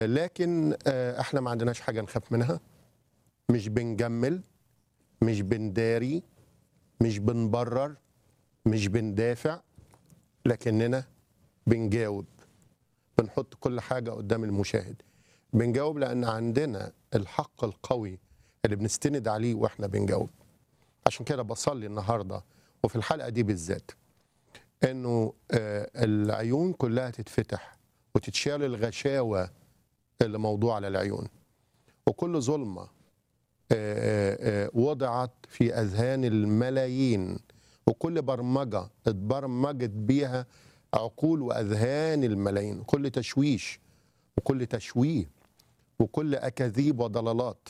لكن آه، احنا ما عندناش حاجه نخاف منها مش بنجمل مش بنداري مش بنبرر مش بندافع لكننا بنجاوب بنحط كل حاجه قدام المشاهد بنجاوب لان عندنا الحق القوي اللي بنستند عليه واحنا بنجاوب عشان كده بصلي النهارده وفي الحلقه دي بالذات انه آه، العيون كلها تتفتح وتتشال الغشاوه اللي موضوع على العيون وكل ظلمه آه، آه، آه، وضعت في اذهان الملايين وكل برمجه اتبرمجت بيها عقول واذهان الملايين كل تشويش وكل تشويه وكل اكاذيب وضلالات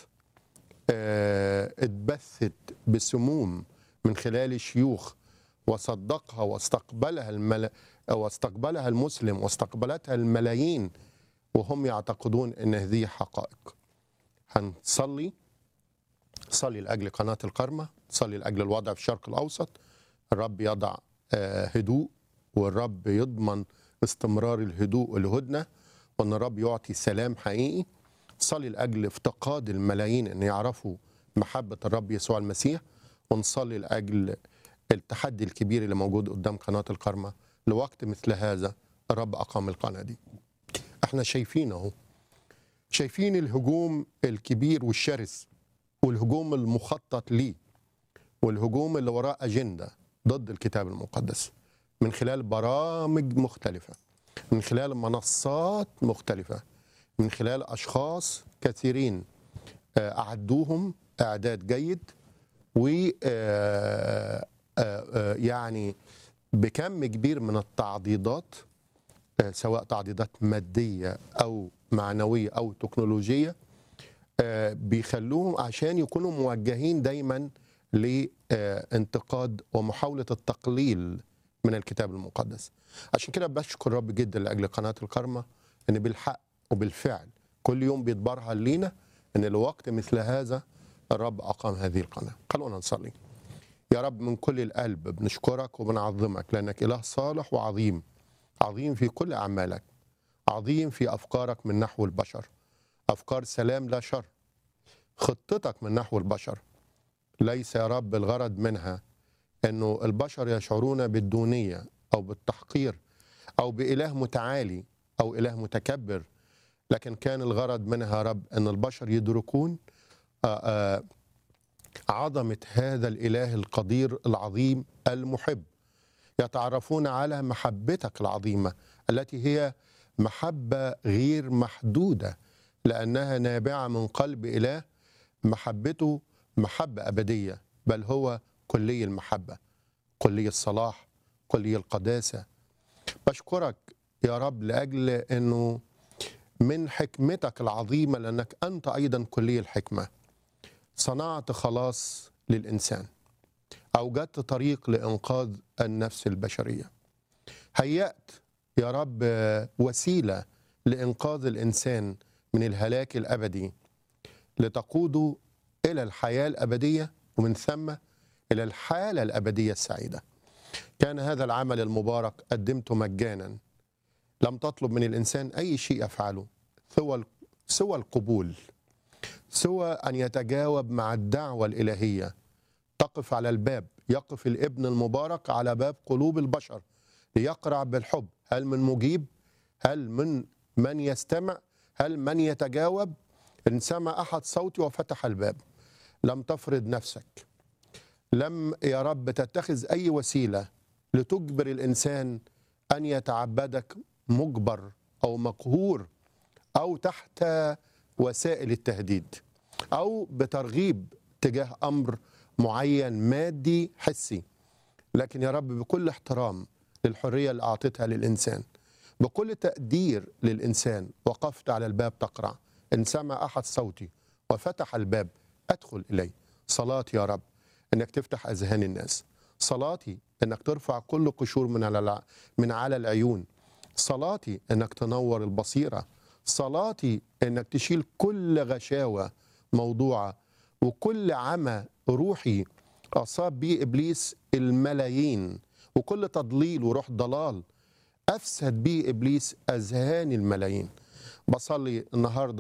آه، اتبثت بسموم من خلال الشيوخ وصدقها واستقبلها الملا واستقبلها المسلم واستقبلتها الملايين وهم يعتقدون ان هذه حقائق هنصلي صلي لاجل قناه القرمه صلي لاجل الوضع في الشرق الاوسط الرب يضع آه، هدوء والرب يضمن استمرار الهدوء والهدنه وان الرب يعطي سلام حقيقي صلي لاجل افتقاد الملايين ان يعرفوا محبه الرب يسوع المسيح ونصلي لاجل التحدي الكبير اللي موجود قدام قناه القرمه لوقت مثل هذا الرب اقام القناه دي احنا شايفين اهو شايفين الهجوم الكبير والشرس والهجوم المخطط ليه والهجوم اللي وراه اجنده ضد الكتاب المقدس من خلال برامج مختلفه من خلال منصات مختلفه من خلال اشخاص كثيرين آه، اعدوهم اعداد جيد و آه، آه، آه، يعني بكم كبير من التعضيدات آه، سواء تعضيدات ماديه او معنويه او تكنولوجيه آه، بيخلوهم عشان يكونوا موجهين دايما لانتقاد ومحاوله التقليل من الكتاب المقدس عشان كده بشكر الرب جدا لاجل قناه الكرمه ان بالحق وبالفعل كل يوم بيتبرهن لينا ان لوقت مثل هذا الرب اقام هذه القناه خلونا نصلي يا رب من كل القلب بنشكرك وبنعظمك لانك اله صالح وعظيم عظيم في كل اعمالك عظيم في افكارك من نحو البشر افكار سلام لا شر خطتك من نحو البشر ليس يا رب الغرض منها انه البشر يشعرون بالدونيه او بالتحقير او باله متعالي او اله متكبر لكن كان الغرض منها يا رب ان البشر يدركون آه، آه، عظمه هذا الاله القدير العظيم المحب يتعرفون على محبتك العظيمه التي هي محبه غير محدوده لانها نابعه من قلب اله محبته محبه ابديه بل هو كلي المحبه كلي الصلاح كلي القداسه بشكرك يا رب لاجل انه من حكمتك العظيمه لانك انت ايضا كلي الحكمه صنعت خلاص للانسان اوجدت طريق لانقاذ النفس البشريه هيأت يا رب وسيله لانقاذ الانسان من الهلاك الابدي لتقوده الى الحياه الابديه ومن ثم الى الحاله الابديه السعيده. كان هذا العمل المبارك قدمته مجانا لم تطلب من الانسان اي شيء يفعله سوى سوى القبول سوى ان يتجاوب مع الدعوه الالهيه تقف على الباب يقف الابن المبارك على باب قلوب البشر ليقرع بالحب هل من مجيب هل من من يستمع هل من يتجاوب ان سمع احد صوتي وفتح الباب لم تفرض نفسك لم يا رب تتخذ اي وسيله لتجبر الانسان ان يتعبدك مجبر او مقهور او تحت وسائل التهديد او بترغيب تجاه امر معين مادي حسي لكن يا رب بكل احترام للحريه اللي اعطيتها للانسان بكل تقدير للانسان وقفت على الباب تقرع ان سمع احد صوتي وفتح الباب ادخل اليه صلاتي يا رب انك تفتح اذهان الناس صلاتي انك ترفع كل قشور من على الع- من على العيون صلاتي انك تنور البصيره صلاتي انك تشيل كل غشاوه موضوعه وكل عمى روحي اصاب به ابليس الملايين وكل تضليل وروح ضلال افسد به ابليس اذهان الملايين بصلي النهارده